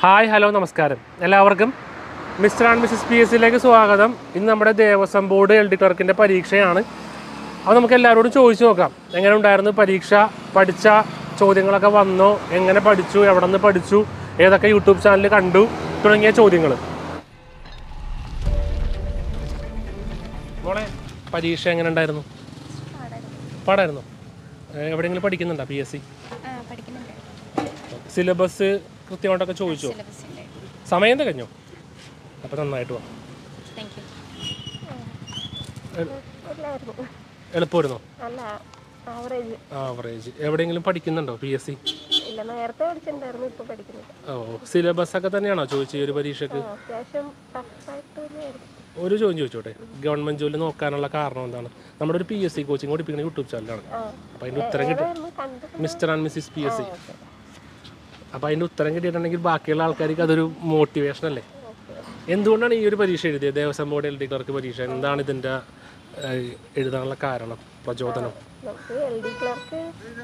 Hi hello നമസ്കാരം എല്ലാവർക്കും mister and missus P S സിയിലേക്ക് സ്വാഗതം ഇന്ന് നമ്മുടെ ദേവസ്വം ബോർഡ് എൽ ഡി ക്ലർക്കിൻ്റെ പരീക്ഷയാണ് അപ്പോൾ നമുക്ക് എല്ലാവരോടും ചോദിച്ചു നോക്കാം എങ്ങനെ ഉണ്ടായിരുന്നു പരീക്ഷ പഠിച്ച ചോദ്യങ്ങളൊക്കെ വന്നോ എങ്ങനെ പഠിച്ചു എവിടെ നിന്ന് പഠിച്ചു ഏതൊക്കെ യൂട്യൂബ് ചാനൽ കണ്ടു തുടങ്ങിയ ചോദ്യങ്ങൾ മോളെ പരീക്ഷ എങ്ങനെ ഉണ്ടായിരുന്നു പാടായിരുന്നു എവിടെയെങ്കിലും പഠിക്കുന്നുണ്ടോ പി എസ് സി ആ പഠിക്കുന്നുണ്ട് സിലബസ് കൃത്യമായിട്ടൊക്കെ ചോദിച്ചോ സിലബസ് ഉണ്ട് സമയം തികഞ്ഞോ അപ്പം നന്നായിട്ട് പോവാം താങ്ക് യു എളുപ്പമായിരുന്നോ അല്ല ആവറേജ് ആവറേജ് എവിടെയെങ്കിലും പഠിക്കുന്നുണ്ടോ പി എസ് സി ഇല്ല നേരത്തെ പഠിച്ചിട്ടുണ്ടായിരുന്നു ഇപ്പൊ പഠിക്കുന്നില്ല ഓ സിലബസ് ഒക്കെ തന്നെയാണോ ചോദിച്ചത് ഈ ഒരു പരീക്ഷയ്ക്ക് ആ, അത്യാവശ്യം ടഫായിട്ട് തന്നെയായിരുന്നു ഒരു ചോദ്യം ചോദിച്ചോട്ടെ ഗവൺമെന്റ് ജോലി നോക്കാനുള്ള കാരണം എന്താണ് നമ്മുടെ ഒരു പി എസ് സി കോച്ചിങ് പഠിപ്പിക്കുന്ന യൂട്യൂബ് ചാനലാണ് അപ്പോൾ അതിൻ്റെ ഉത്തരം കിട്ടി ഏതായിരുന്നു കണ്ടത് mister and missus PSC അപ്പോൾ അതിൻ്റെ ഉത്തരം കിട്ടിയിട്ടുണ്ടെങ്കിൽ ബാക്കിയുള്ള ആൾക്കാർക്ക് അതൊരു മോട്ടിവേഷൻ അല്ലേ എന്തുകൊണ്ടാണ് ഈ ഒരു പരീക്ഷ എഴുതിയത് Devaswom board L D clerk പരീക്ഷ എന്താണ് ഇതിൻ്റെ ഏഹ്, എഴുതാനുള്ള കാരണം പ്രചോദനം നമുക്ക് എൽ ഡി ക്ലർക്ക്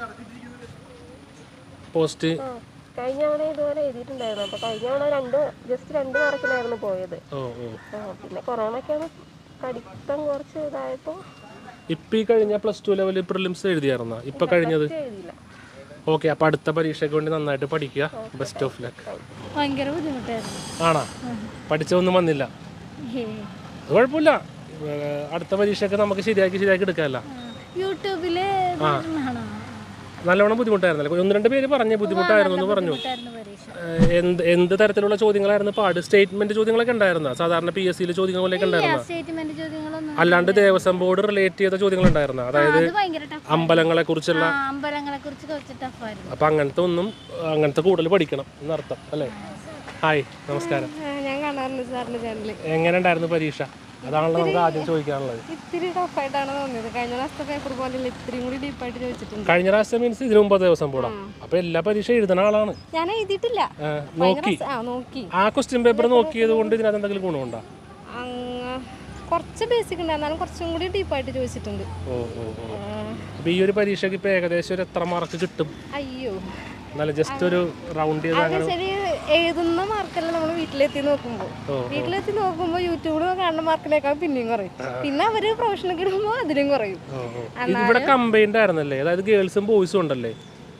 പോസ്റ്റ് കഴിഞ്ഞ തവണ ഇതുപോലെ എഴുതിയിട്ടുണ്ടായിരുന്നു അപ്പൊ കഴിഞ്ഞ തവണ രണ്ട് ജസ്റ്റ് രണ്ട് മാർക്കിലായിരുന്നു പോയത് ഓ ഓ ആ, പിന്നെ കൊറോണ ഒക്കെയാണ് പഠിത്തം കുറച്ച് ഇതായപ്പോ ഇപ്പം ഈ കഴിഞ്ഞ പ്ലസ് ടു ലെവൽ പ്രിലിംസ് എഴുതിയായിരുന്ന ഇപ്പം കഴിഞ്ഞത് എഴുതിയില്ല ഓക്കെ അപ്പോൾ അടുത്ത പരീക്ഷയ്ക്ക് വേണ്ടി നന്നായിട്ട് പഠിക്കുക ബെസ്റ്റ് ഓഫ് ലക്ക് ഭയങ്കര ബുദ്ധിമുട്ടായിരുന്നു ആണോ പഠിച്ചൊന്നും വന്നില്ല അത് കുഴപ്പമില്ല ഏഹ്, അടുത്ത പരീക്ഷയ്ക്ക് നമുക്ക് ശരിയാക്കി ശരിയാക്കി എടുക്കാമല്ല യൂട്യൂബില് ആണോ നല്ലവണ്ണം ബുദ്ധിമുട്ടായിരുന്നല്ലോ ഒന്ന് രണ്ട് പേര് പറഞ്ഞ ബുദ്ധിമുട്ടായിരുന്നു എന്ന് പറഞ്ഞു ബുദ്ധിമുട്ടായിരുന്നു പരീക്ഷ ഏഹ്, എന്ത് എന്ത് തരത്തിലുള്ള ചോദ്യങ്ങളായിരുന്നു പാട് സ്റ്റേറ്റ്മെന്റ് ചോദ്യങ്ങളൊക്കെ ഉണ്ടായിരുന്ന സാധാരണ പി എസ് സിയിലെ ചോദ്യങ്ങൾ പോലെയൊക്കെ ഉണ്ടായിരുന്ന സ്റ്റേറ്റ്മെന്റ് ചോദ്യങ്ങളൊന്നും അല്ലാണ്ട് ദേവസ്വം ബോർഡ് റിലേറ്റ് ചെയ്ത ചോദ്യങ്ങൾ ഉണ്ടായിരുന്ന അതായത് അത് ഭയങ്കര ടഫ് അമ്പലങ്ങളെ കുറിച്ചുള്ള അമ്പലങ്ങളെ കുറിച്ച് കുറച്ച് ടഫായിരുന്നു അപ്പൊ അങ്ങനത്തെ ഒന്നും അങ്ങനത്തെ കൂടുതൽ പഠിക്കണം എന്നർത്ഥം അല്ലേ ഹായ് നമസ്കാരം ഞാൻ കാണാറുണ്ട് സാറിന്റെ ചാനലിൽ എങ്ങനെ ഉണ്ടായിരുന്നു പരീക്ഷ അതാണല്ലോ നമുക്ക് ആദ്യം ചോദിക്കാനുള്ളത് ഇത്തിരി ടഫായിട്ടാണ് തോന്നിയത് കഴിഞ്ഞ പ്രാവശ്യത്തെ പേപ്പർ പോലെ ഇത്തിരിയും കൂടി ഡീപ്പായിട്ട് ചോദിച്ചിട്ടുണ്ട് കഴിഞ്ഞ പ്രാവശ്യം മീൻസ് ഇതിനു മുമ്പ് ദിവസം പോടാം അപ്പൊ എല്ലാ പരീക്ഷ എഴുതുന്ന ആളാണ് ഞാൻ എഴുതിയിട്ടില്ല ഏ, നോക്കി ആ നോക്കി ആ ക്വസ്റ്റ്യൻ പേപ്പർ നോക്കിയത് കൊണ്ട് ഇതിനകത്ത് എന്തെങ്കിലും ഗുണമുണ്ടോ അങ്ങ് കുറച്ച് ബേസിക് ഉണ്ട് എന്നാലും കുറച്ചും കൂടി ഡീപ്പായിട്ട് ചോദിച്ചിട്ടുണ്ട് ഓ ഓ ഓ അപ്പൊ ഈ ഒരു പരീക്ഷയ്ക്ക് ഇപ്പൊ ഏകദേശം ഒരു എത്ര മാർക്ക് കിട്ടും അയ്യോ എന്നാലും ജസ്റ്റ് ഒരു റൗണ്ട് ചെയ്ത് അത് ശരി എഴുതുന്ന മാർക്കല്ല നമ്മൾ വീട്ടിലെത്തി നോക്കുമ്പോൾ ഓ, വീട്ടിലെത്തി നോക്കുമ്പോൾ യൂട്യൂബിൽ കാണുന്ന മാർക്കിനേക്കാൾ പിന്നെയും കുറയും പിന്നെ അവര് പ്രൊഫഷണൽ ഇടുമ്പോൾ അതിലും കുറയും ഓ, ഓ. ഇത് ഇവിടെ കമ്പൈൻഡ് ആയിരുന്നല്ലേ അതായത് ഗേൾസും ബോയ്സും ഉണ്ടല്ലേ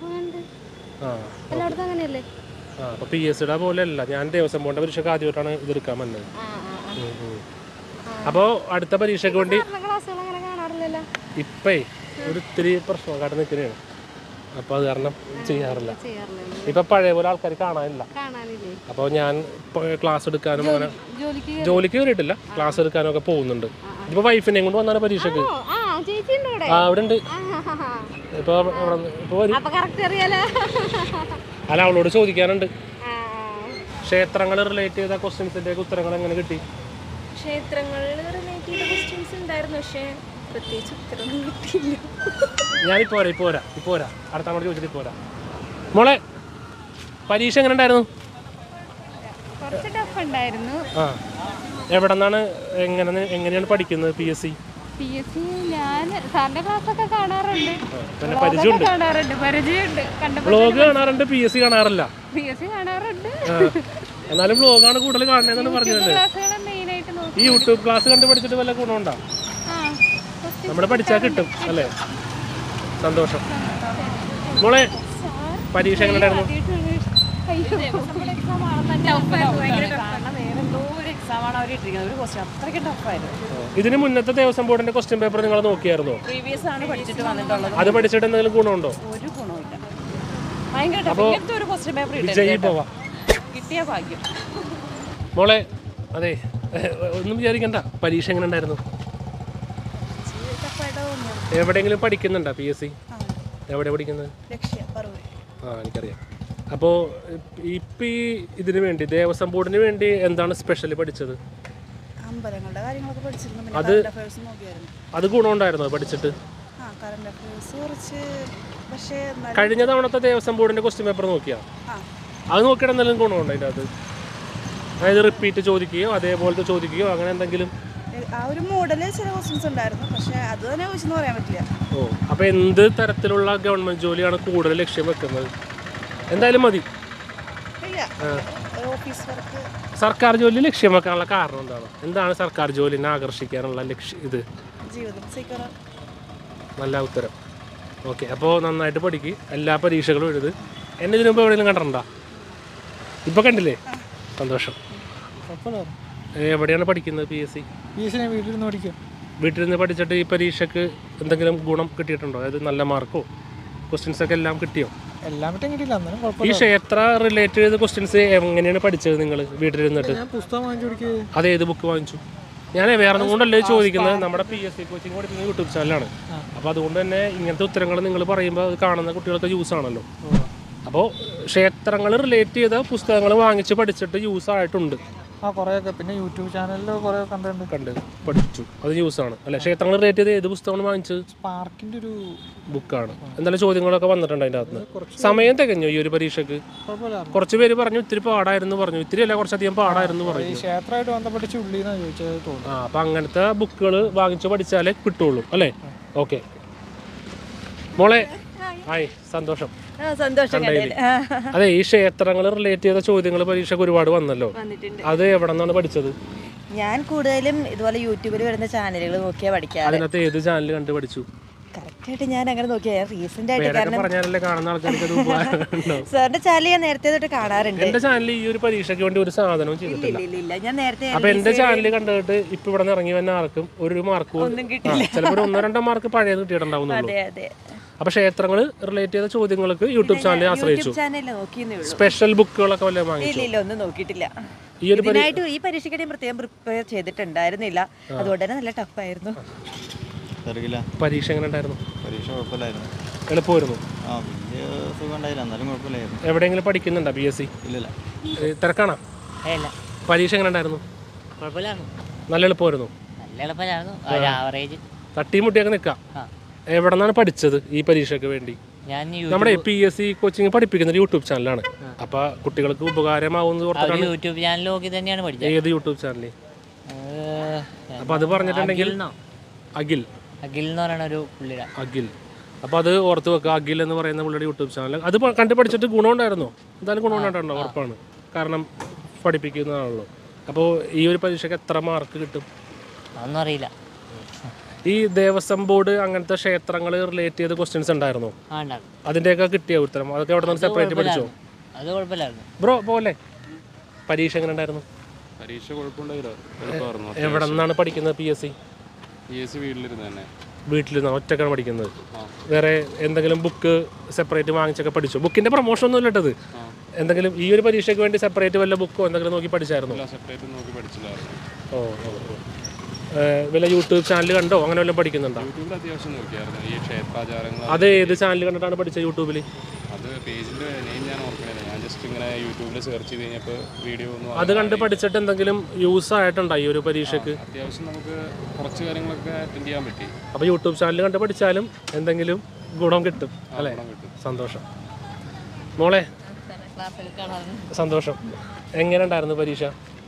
ആ എല്ലായിടത്തും അങ്ങനെയല്ലേ ആ അപ്പൊ പി എസ് സിയുടെ പോലെ അല്ല ഞാൻ ദേവസ്വം ബോർഡിന്റെ പരീക്ഷയ്ക്ക് ആദ്യമായിട്ടാണ് ഇതെടുക്കാൻ വന്നത് ഉം, ഉം. അപ്പൊ അടുത്ത പരീക്ഷയ്ക്ക് വേണ്ടി ക്ലാസ്സുകൾ അങ്ങനെ കാണാറില്ലല്ലോ ഇപ്പേ ഒരു ഇത്തിരി പ്രശ്നം കാട്ടി നിൽക്കുന്നതാണ് അപ്പോൾ അത് കാരണം ചെയ്യാറില്ല ചെയ്യാറില്ലല്ലോ ഇപ്പം പഴയ പോലെ ആൾക്കാർ കാണാനില്ല കാണാനില്ലേ അപ്പോൾ ഞാൻ ക്ലാസ് എടുക്കാനും അങ്ങനെ ജോലിക്ക് ജോലിക്ക് കയറിയിട്ടില്ല ക്ലാസ് എടുക്കാനും ഒക്കെ പോകുന്നുണ്ട് ഇപ്പോൾ വൈഫിനെയും കൊണ്ട് വന്നാണ് പരീക്ഷക്ക് ഓ, ആ ചേച്ചി ഉണ്ട് ഇവിടെ ആ അവിടെ ഉണ്ട് ആ, ആ, ആ, ആ. ഇപ്പോൾ ഇപ്പോൾ വരും അപ്പൊ കറക്റ്റ് അറിയാലോ അല്ല അവളോട് ചോദിക്കാനുണ്ട് ആ, ക്ഷേത്രങ്ങൾ റിലേറ്റ് ചെയ്ത ക്വസ്റ്റ്യൻസിൻ്റെ ഉത്തരങ്ങൾ എങ്ങനെ കിട്ടി ക്ഷേത്രങ്ങളിൽ റിലേറ്റ് ചെയ്ത ക്വസ്റ്റ്യൻസ് ഉണ്ടായിരുന്നു പക്ഷേ പ്രത്യേകിച്ച് ഉത്തരവൊന്നും കിട്ടിയില്ല ഞാനിപ്പോൾ വരാം ഇപ്പോൾ വരാം ഇപ്പോൾ വരാം അടുത്ത അങ്ങോട്ട് ചോദിച്ചിട്ട് ഇപ്പോൾ വരാം മോളെ പരീക്ഷ എങ്ങനെ ഉണ്ടായിരുന്നു കുറച്ച് ടഫ് ഉണ്ടായിരുന്നു ആ എവിടെ നിന്നാണ് എങ്ങനെ എങ്ങനെയാണ് പഠിക്കുന്നത് PSC PSC ഞാൻ സാറിന്റെ ക്ലാസ് ഒക്കെ കാണാറുണ്ട് പിന്നെ പരിചയമുണ്ട് കാണാറുണ്ട് പരിചയമുണ്ട് കണ്ടപ്പോൾ വ്ളോഗ് കാണാറുണ്ട് പി എസ് സി കാണാറില്ല പി എസ് സി കാണാറുണ്ട് ആ. എന്നാലും വ്ളോഗാണ് കൂടുതൽ കാണുന്നതെന്നാണ് പറഞ്ഞതല്ലേ ക്ലാസ്സുകൾ മെയിൻ ആയിട്ട് നോക്കി ഈ യൂട്യൂബ് ക്ലാസ് കണ്ട് പഠിച്ചിട്ട് വല്ല ഗുണമുണ്ടോ ആ കുറച്ച് നമ്മൾ പഠിച്ചാൽ കിട്ടും അല്ലേ സന്തോഷം മോളെ പരീക്ഷ എങ്ങനെ ഉണ്ടായിരുന്നു എക്സാമാണ് അവർ ഇട്ടിരിക്കുന്നത് ഒരു ക്വസ്റ്റ്യൻ അത്രയ്ക്ക് ടഫായിരുന്നു ഇതിന് മുന്നത്തെ ദേവസ്വം ബോർഡിന്റെ ക്വസ്റ്റ്യൻ പേപ്പർ നിങ്ങൾ നോക്കിയായിരുന്നോ പ്രീവിയസ് ആണ് പഠിച്ചിട്ട് വന്നിട്ടുള്ളത് അത് പഠിച്ചിട്ട് എന്തെങ്കിലും ഗുണമുണ്ടോ ഒരു ഗുണമില്ല ഭയങ്കര ടഫ് ഇങ്ങനത്തെ ഒരു ക്വസ്റ്റ്യൻ പേപ്പർ വിജയി പോവാ കിട്ടിയ ഭാഗ്യം മോളെ അതെ ഒന്നും വിചാരിക്കണ്ട പരീക്ഷ എങ്ങനെ ഉണ്ടായിരുന്നു എവിടെയെങ്കിലും പഠിക്കുന്നുണ്ടോ പി എസ് സി എവിടെ പഠിക്കുന്നത് ആ എനിക്കറിയാം അപ്പോൾ ഇപ്പം ഈ ഇതിന് വേണ്ടി ദേവസ്വം ബോർഡിന് വേണ്ടി എന്താണ് സ്പെഷ്യലി പഠിച്ചത് അമ്പലങ്ങളുടെ കാര്യങ്ങളൊക്കെ പഠിച്ചിരുന്നു പിന്നെ അത് കറണ്ട് അഫയേഴ്സ് നോക്കിയായിരുന്നു അത് ഗുണമുണ്ടായിരുന്നോ പഠിച്ചിട്ട് ആ കറണ്ട് അഫയേഴ്സ് കുറച്ച് പക്ഷേ എന്നാലും കഴിഞ്ഞ തവണത്തെ ദേവസ്വം ബോർഡിന്റെ ക്വസ്റ്റ്യൻ പേപ്പർ നോക്കിയാ ആ അത് നോക്കിയിട്ട് എന്തെങ്കിലും ഗുണമുണ്ടോ അതിൻ്റെ അത് അതായത് റിപ്പീറ്റ് ചോദിക്കുകയോ അതേപോലത്തെ ചോദിക്കുകയോ അങ്ങനെ എന്തെങ്കിലും എ- ആ ഒരു മോഡല് ചില ക്വസ്റ്റ്യൻസ് ഉണ്ടായിരുന്നു പക്ഷേ അത് തന്നെ ചോദിച്ചെന്ന് പറയാൻ പറ്റില്ല ഓ അപ്പോൾ എന്ത് തരത്തിലുള്ള ഗവൺമെന്റ് ജോലിയാണ് കൂടുതൽ ലക്ഷ്യം വെക്കുന്നത് എന്തായാലും മതി ഇല്ല ആ. ഒരു ഓഫീസ് വർക്ക് സർക്കാർ ജോലി ലക്ഷ്യം വെക്കാനുള്ള കാരണം എന്താണ് എന്താണ് സർക്കാർ ജോലിനെ ആകർഷിക്കാനുള്ള ലക്ഷ്യം ഇത് ജീവിതം സീക്കറ നല്ല ഉത്തരം ഓക്കെ അപ്പോൾ നന്നായിട്ട് പഠിക്ക് എല്ലാ പരീക്ഷകളും എഴുത് എന്നെ ഇതിനു മുമ്പ് എവിടെയെങ്കിലും കണ്ടിട്ടുണ്ടോ ഇപ്പോൾ കണ്ടില്ലേ സന്തോഷം ഏ, എവിടെയാണ് പഠിക്കുന്നത് PSC PSC ഞാൻ വീട്ടിലിരുന്ന് പഠിക്കും വീട്ടിൽ നിന്ന് പഠിച്ചിട്ട് ഈ പരീക്ഷയ്ക്ക് എന്തെങ്കിലും ഗുണം കിട്ടിയിട്ടുണ്ടോ അതായത് നല്ല മാർക്കോ ക്വസ്റ്റ്യൻസ് ഒക്കെ എല്ലാം കിട്ടിയോ എല്ലാം മറ്റും കിട്ടിയില്ല അന്നേരം ഈ കുഴപ്പമില്ല ക്ഷേത്ര റിലേറ്റ് ചെയ്ത ക്വസ്റ്റ്യൻസ് എങ്ങനെയാണ് പഠിച്ചത് നിങ്ങൾ വീട്ടിലിരുന്നിട്ട് ഞാൻ പുസ്തകം വാങ്ങിച്ചു കൊടുക്കുക അത് ഏത് ബുക്ക് വാങ്ങിച്ചു ഞാൻ വേറെ ഒന്നും കൊണ്ടല്ലേ ചോദിക്കുന്നത് നമ്മുടെ പി എസ് സി കോച്ചിങ് പഠിക്കുന്ന യൂട്യൂബ് ചാനലാണ് അപ്പോൾ അതുകൊണ്ട് തന്നെ ഇങ്ങനത്തെ ഉത്തരങ്ങൾ നിങ്ങൾ പറയുമ്പോൾ അത് കാണുന്ന കുട്ടികൾക്ക് യൂസ് ആണല്ലോ അപ്പോൾ ക്ഷേത്രങ്ങൾ റിലേറ്റ് ചെയ്ത പുസ്തകങ്ങൾ വാങ്ങിച്ച് പഠിച്ചിട്ട് യൂസ് ആയിട്ടുണ്ട് ആ കുറേയൊക്കെ പിന്നെ യൂട്യൂബ് ചാനലിൽ കുറേ കണ്ടുണ്ട് കണ്ട് പഠിച്ചു അത് യൂസ് ആണ് അല്ലെ ക്ഷേത്രങ്ങൾ റിലേറ്റ് ചെയ്ത് ഏത് പുസ്തകമാണ് വാങ്ങിച്ചത് സ്പാർക്കിൻ്റെ ഒരു ബുക്കാണ് എന്തായാലും ചോദ്യങ്ങളൊക്കെ വന്നിട്ടുണ്ട് അതിൻ്റെ അകത്ത് സമയം തികഞ്ഞു ഈ ഒരു പരീക്ഷയ്ക്ക് കുഴപ്പമില്ല കുറച്ച് പേര് പറഞ്ഞു ഇത്തിരി പാടായിരുന്നു പറഞ്ഞു ഇത്തിരി അല്ല കുറച്ചധികം പാടായിരുന്നു പറഞ്ഞു ഈ ക്ഷേത്രമായിട്ട് ബന്ധപ്പെട്ട് ചുള്ളിന്നാണ് ചോദിച്ചത് തോന്നുന്നു ആ അപ്പം അങ്ങനത്തെ ബുക്കുകൾ വാങ്ങിച്ച് പഠിച്ചാലേ കിട്ടുള്ളൂ അല്ലേ ഓക്കെ മോളെ ഹായ് സന്തോഷം സന്തോഷം കണ്ടതിൽ അതെ ഈ ക്ഷേത്രങ്ങൾ റിലേറ്റ് ചെയ്ത ചോദ്യങ്ങൾ പരീക്ഷയ്ക്ക് ഒരുപാട് വന്നല്ലോ അത് എവിടെ നിന്നാണ് പഠിച്ചത് ഞാൻ കൂടുതലും ഇതുപോലെ യൂട്യൂബിൽ വരുന്ന ചാനലുകൾ നോക്കിയാ പഠിക്കാറ് അതിനകത്ത് ഏത് ചാനൽ കണ്ട് പഠിച്ചു കറക്റ്റായിട്ട് ഞാൻ അങ്ങനെ നോക്കിയാ ഞാൻ റീസെന്റ് ആയിട്ട് പേരൊക്കെ കാരണം പറഞ്ഞാലല്ലേ കാണുന്ന ആൾക്കാർക്ക് അത് ഉപകാരമുണ്ടാവും സാറിന്റെ ചാനൽ ഞാൻ നേരത്തെ തൊട്ട് കാണാറുണ്ട് എന്റെ ചാനൽ ഈ ഒരു പരീക്ഷയ്ക്ക് വേണ്ടി ഒരു സാധനവും ചെയ്തിട്ടില്ല ഇല്ല ഇല്ല ഇല്ല ഞാൻ നേരത്തെ അപ്പൊ എന്റെ ചാനൽ കണ്ടിട്ട് ഇപ്പൊ ഇവിടെ നിന്ന് ഇറങ്ങി വന്ന ആർക്കും ഒരു മാർക്ക് ഒന്നും കിട്ടില്ല ചിലപ്പോൾ ഒരു ഒന്നോ രണ്ടോ മാർക്ക് പഴയത് കിട്ടിയിട്ടുണ്ടാവുന്നുള്ളൂ അതെ അതെ അപ്പൊ ക്ഷേത്രങ്ങൾ റിലേറ്റ് ചെയ്ത ചോദ്യങ്ങൾക്ക് യൂട്യൂബ് ചാനലിൽ ആശ്രയിച്ചു യൂട്യൂബ് ചാനലിൽ നോക്കിയെന്നേ ഉള്ളൂ സ്പെഷ്യൽ ബുക്കുകളൊക്കെ വല്ല വാങ്ങിച്ചു ഇല്ല ഇല്ല ഒന്നും നോക്കിയിട്ടില്ല ഈ ഒരു പരി- ഇതിനായിട്ട് ഈ പരീക്ഷയ്ക്ക് ഞാൻ പ്രത്യേകം പ്രിപ്പയർ ചെയ്തിട്ടുണ്ടായിരുന്നില്ല അതുകൊണ്ട് തന്നെ നല്ല ടഫായിരുന്നു തെറിയില്ല പരീക്ഷ എങ്ങനെ ഉണ്ടായിരുന്നു പരീക്ഷ കുഴപ്പമില്ലായിരുന്നു എളുപ്പമായിരുന്നു ആ വലിയ സുഖം ഉണ്ടായില്ല എന്നാലും കുഴപ്പമില്ലായിരുന്നു എവിടെയെങ്കിലും പഠിക്കുന്നുണ്ടോ ബി എസ് സി ഇല്ലില്ല തിരക്കാണോ ഇല്ല പരീക്ഷ എങ്ങനെ ഉണ്ടായിരുന്നു കുഴപ്പമില്ലായിരുന്നു നല്ല എളുപ്പമായിരുന്നു നല്ല എളുപ്പമില്ലായിരുന്നു ഒരു ആവറേജ് തട്ടിയും മുട്ടിയൊക്കെ നിൽക്കാം ആ. എവിടെ നിന്നാണ് പഠിച്ചത് ഈ പരീക്ഷയ്ക്ക് വേണ്ടി ഞാൻ നമ്മുടെ പി എസ് സി കോച്ചിങ് പഠിപ്പിക്കുന്ന യൂട്യൂബ് ചാനലാണ് അപ്പൊ കുട്ടികൾക്ക് ഉപകാരമാവുന്ന അവർ ഓർത്തിട്ടാണ് യൂട്യൂബ് ചാനൽ നോക്കി തന്നെയാണ് പഠിച്ചത് ഏത് യൂട്യൂബ് ചാനലിൽ അത് അപ്പൊ അത് പറഞ്ഞിട്ടുണ്ടെങ്കിൽ അഖിൽന്നോ? അഖിൽ അഖിൽ എന്ന് പറയുന്ന ഒരു പുള്ളിയുടെ അഖിൽ അപ്പോൾ അത് ഓർത്ത് വെക്കുക അഖിൽ എന്ന് പറയുന്ന പുള്ളിയുടെ യൂട്യൂബ് ചാനൽ അത് പ- കണ്ട് പഠിച്ചിട്ട് ഗുണമുണ്ടായിരുന്നോ എന്തായാലും ഗുണമുണ്ടായിട്ടുണ്ടോ ഉറപ്പാണ് കാരണം പഠിപ്പിക്കുന്നതാണല്ലോ അപ്പോൾ ഈ ഒരു പരീക്ഷയ്ക്ക് എത്ര മാർക്ക് കിട്ടും അതൊന്നും അറിയില്ല ഈ ദേവസ്വം ബോർഡ് അങ്ങനത്തെ ക്ഷേത്രങ്ങൾ റിലേറ്റ് ചെയ്ത ക്വസ്റ്റ്യൻസ് ഉണ്ടായിരുന്നോ ആ ഉണ്ടാകും അതിൻ്റെയൊക്കെ കിട്ടിയ ഉത്തരം അതൊക്കെ എവിടെ നിന്ന് സെപ്പറേറ്റ് പഠിച്ചോ അത് കുഴപ്പമില്ലായിരുന്നു ബ്രോ പോലെ പരീക്ഷ എങ്ങനെ ഉണ്ടായിരുന്നു പരീക്ഷ കുഴപ്പമുണ്ടായില്ല എളുപ്പമായിരുന്നു എവിടെ നിന്നാണ് പഠിക്കുന്നത് PSC PSC വീട്ടിലിരുന്ന് തന്നെ വീട്ടിൽ നിന്ന് ഒറ്റക്കാണ് പഠിക്കുന്നത് വേറെ എന്തെങ്കിലും ബുക്ക് സെപ്പറേറ്റ് വാങ്ങിച്ചൊക്കെ പഠിച്ചോ ബുക്കിന്റെ പ്രൊമോഷൻ ഒന്നും ഇല്ലട്ടത് എന്തെങ്കിലും ഈ ഒരു പരീക്ഷയ്ക്ക് വേണ്ടി സെപ്പറേറ്റ് വല്ല ബുക്കോ എന്തെങ്കിലും നോക്കി പഠിച്ചായിരുന്നു എല്ലാം സെപ്പറേറ്റ് നോക്കി പഠിച്ചില്ലായിരുന്നു ഓ ഓ ഓ. ഏഹ് വല്ല യൂട്യൂബ് ചാനൽ കണ്ടോ അങ്ങനെ വല്ലതും പഠിക്കുന്നുണ്ടോ യൂട്യൂബിൽ അത്യാവശ്യം നോക്കിയായിരുന്നു ഈ ക്ഷേത്രാചാരങ്ങൾ അത് ഏത് ചാനൽ കണ്ടിട്ടാണ് പഠിച്ചത് യൂട്യൂബിൽ അത് പേജിൻ്റെ നെയിം ഞാൻ ഓർക്കണില്ല ഞാൻ ജസ്റ്റ് ഇങ്ങനെ യൂട്യൂബിൽ സെർച്ച് ചെയ്ത് കഴിഞ്ഞപ്പോൾ വീഡിയോ ഒന്നും അത് കണ്ട് പഠിച്ചിട്ട് എന്തെങ്കിലും യൂസ് ആയിട്ടുണ്ടോ ഈ ഒരു പരീക്ഷയ്ക്ക് അത്യാവശ്യം നമുക്ക് കുറച്ച് കാര്യങ്ങളൊക്കെ അറ്റൻഡ് ചെയ്യാൻ പറ്റി അപ്പോൾ യൂട്യൂബ് ചാനൽ കണ്ട് പഠിച്ചാലും എന്തെങ്കിലും ഗുണം കിട്ടും അല്ലേ ഗുണം കിട്ടും സന്തോഷം മോളെ സന്തോഷം എങ്ങനെ ഉണ്ടായിരുന്നു പരീക്ഷ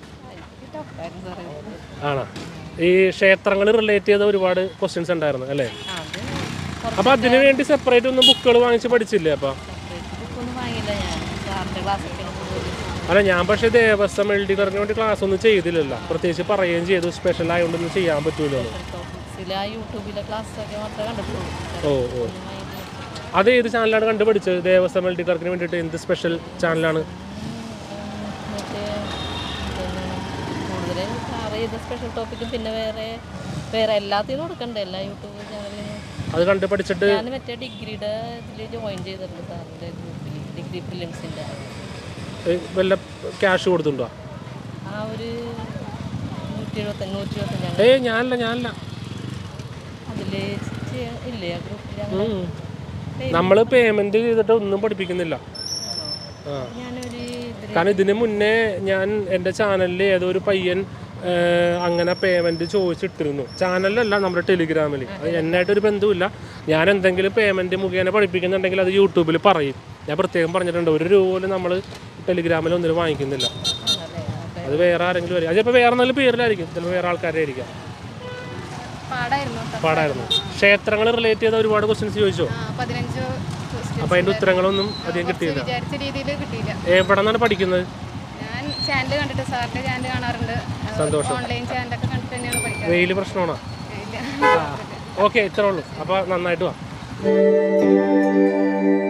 ആണോ ഈ ക്ഷേത്രങ്ങൾ റിലേറ്റ് ചെയ്ത ഒരുപാട് ക്വസ്റ്റ്യൻസ് ഉണ്ടായിരുന്നു അല്ലേ അപ്പൊ അതിനു വേണ്ടി സെപ്പറേറ്റ് ഒന്നും ബുക്കുകൾ വാങ്ങിച്ച് പഠിച്ചില്ലേ അപ്പൊ ബുക്കൊന്നും വാങ്ങിയില്ല ഞാൻ സാറിൻ്റെ ക്ലാസ്സൊക്കെയാണ് കൂടുതൽ അല്ല ഞാൻ പക്ഷേ ദേവസ്വം എൽ ഡി ക്ലർക്കിന് വേണ്ടി ക്ലാസ് ഒന്നും ചെയ്തില്ലല്ലോ പ്രത്യേകിച്ച് പറയുകയും ചെയ്തു സ്പെഷ്യൽ ആയതുകൊണ്ടൊന്നും ചെയ്യാൻ പറ്റൂലോ ടോപ്പിക്സിൽ ആ യൂട്യൂബിലെ ക്ലാസ്സൊക്കെ മാത്രമേ കണ്ടിട്ടുള്ളൂ ഓ ഓ അത് ഏത് ചാനലാണ് കണ്ടുപഠിച്ചത് ദേവസ്വം എൽ ഡി ക്ലർക്കിന് വേണ്ടിയിട്ട് എന്ത് സ്പെഷ്യൽ ചാനലാണ് മറ്റേ പിന്നെ കൂടുതലും സാറ് ചെയ്ത സ്പെഷ്യൽ ടോപ്പിക്കും പിന്നെ വേറെ വേറെ എല്ലാത്തിനും കൊടുക്കണ്ടേ എല്ലാ യൂട്യൂബ് ചാനലിനും അത് കണ്ട് പഠിച്ചിട്ട് ഞാൻ മറ്റേ ഡിഗ്രിയുടെ ഇതിൽ ജോയിൻ ചെയ്തിട്ടുണ്ട് സാറിൻ്റെ ഗ്രൂപ്പിൽ ഡിഗ്രി ഫിലിംസിൻ്റെ ഏ, വല്ല ക്യാഷ് കൊടുത്തിട്ടുണ്ടോ ആ ഒരു നൂറ്റി എഴുപത്തഞ്ച് നൂറ്റി എഴുപത്തഞ്ച് ഏയ് ഞാനല്ല ഞാനല്ല അതിൽ ഇല്ലേ ആ ഗ്രൂപ്പിൽ ഉം. നമ്മള് പേയ്മെന്റ് ചെയ്തിട്ട് ഒന്നും പഠിപ്പിക്കുന്നില്ല ആ ഞാനൊരു ഇതിൽ കാരണം ഇതിന് മുന്നേ ഞാൻ എൻ്റെ ചാനലിൽ ഏതോ ഒരു പയ്യൻ ഏഹ്, അങ്ങനെ പേയ്മെന്റ് ചോദിച്ചിട്ടിരുന്നു ചാനലിലല്ല നമ്മുടെ ടെലിഗ്രാമിൽ അത് എന്നായിട്ടൊരു ബന്ധവുമില്ല ഞാൻ എന്തെങ്കിലും പേയ്മെന്റ് മുഖേന പഠിപ്പിക്കുന്നുണ്ടെങ്കിൽ അത് യൂട്യൂബിൽ പറയും ഞാൻ പ്രത്യേകം പറഞ്ഞിട്ടുണ്ട് ഒരു രൂപ പോലും നമ്മൾ ടെലിഗ്രാമിൽ ഒന്നിനും വാങ്ങിക്കുന്നില്ല അത് വേറെ ആരെങ്കിലും ആയിരിക്കും അത് ചിലപ്പോൾ വേറെ എന്തെങ്കിലും പേരിലായിരിക്കും ചിലപ്പോൾ വേറെ ആൾക്കാരെ ആയിരിക്കാം പാടായിരുന്നു പാടായിരുന്നു ക്ഷേത്രങ്ങൾ റിലേറ്റ് ചെയ്ത ഒരുപാട് ക്വസ്റ്റ്യൻസ് ചോദിച്ചോ പതിനഞ്ച് അപ്പോൾ അതിൻ്റെ ഉത്തരങ്ങളൊന്നും അധികം കിട്ടിയില്ല വിചാരിച്ച രീതിയിൽ കിട്ടിയില്ല എവിടെ നിന്നാണ് പഠിക്കുന്നത് ഞാൻ ചാനൽ കണ്ടിട്ട് സാറിന്റെ ചാനൽ കാണാറുണ്ട് സന്തോഷം. ഓൺലൈൻ ചാനലൊക്കെ കണ്ടിട്ട് തന്നെയാണ് പഠിക്കാറ് വെയിൽ പ്രശ്നമാണോ ഓക്കെ ഇത്രേ ഉള്ളൂ അപ്പോൾ നന്നായിട്ട് വാ